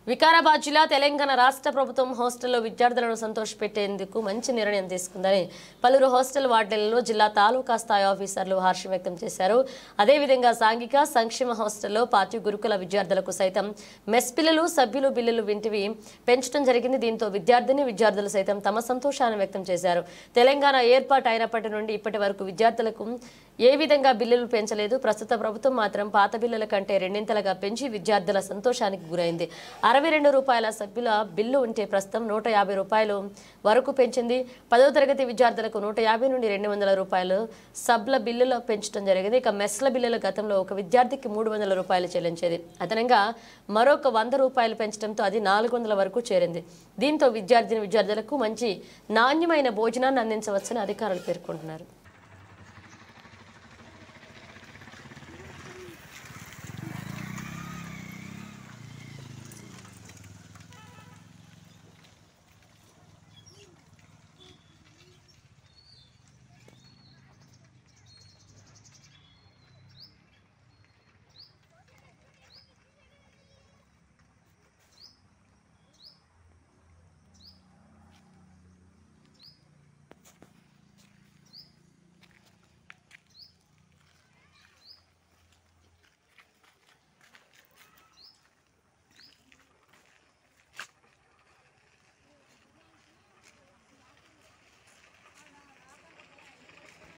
వికారాబాద్ జిల్లా తెలంగాణ రాష్ట్ర ప్రభుత్వం హాస్టల్లో విద్యార్థులను సంతోషపెట్టేందుకు మంచి నిర్ణయం తీసుకుందని పలువురు హాస్టల్ వార్డెన్లలో జిల్లా తాలూకా స్థాయి ఆఫీసర్లు హర్షం వ్యక్తం చేశారు అదేవిధంగా సాంఘిక సంక్షేమ హాస్టల్లో పార్టీ గురుకుల విద్యార్థులకు సైతం మెస్ పిల్లలు సభ్యులు బిల్లులు వింటివి పెంచడం జరిగింది దీంతో విద్యార్థిని విద్యార్థులు సైతం తమ సంతోషాన్ని వ్యక్తం చేశారు తెలంగాణ ఏర్పాటు అయినప్పటి నుండి ఇప్పటి వరకు విద్యార్థులకు ఏ విధంగా బిల్లులు పెంచలేదు ప్రస్తుత ప్రభుత్వం మాత్రం పాత బిల్లుల కంటే రెండింతలుగా పెంచి విద్యార్థుల సంతోషానికి గురైంది అరవై రెండు రూపాయల సభ్యుల బిల్లు ఉంటే ప్రస్తుతం నూట యాభై రూపాయలు వరకు పెంచింది పదో తరగతి విద్యార్థులకు నూట యాభై నుండి రెండు వందల రూపాయలు సబ్ల బిల్లులు పెంచడం జరిగింది ఇక మెస్ల బిల్లుల గతంలో ఒక విద్యార్థికి మూడు వందల రూపాయలు చెల్లించేది అదనంగా మరొక వంద రూపాయలు పెంచడంతో అది నాలుగు వందల వరకు చేరింది దీంతో విద్యార్థిని విద్యార్థులకు మంచి నాణ్యమైన భోజనాన్ని అందించవచ్చని అధికారులు పేర్కొంటున్నారు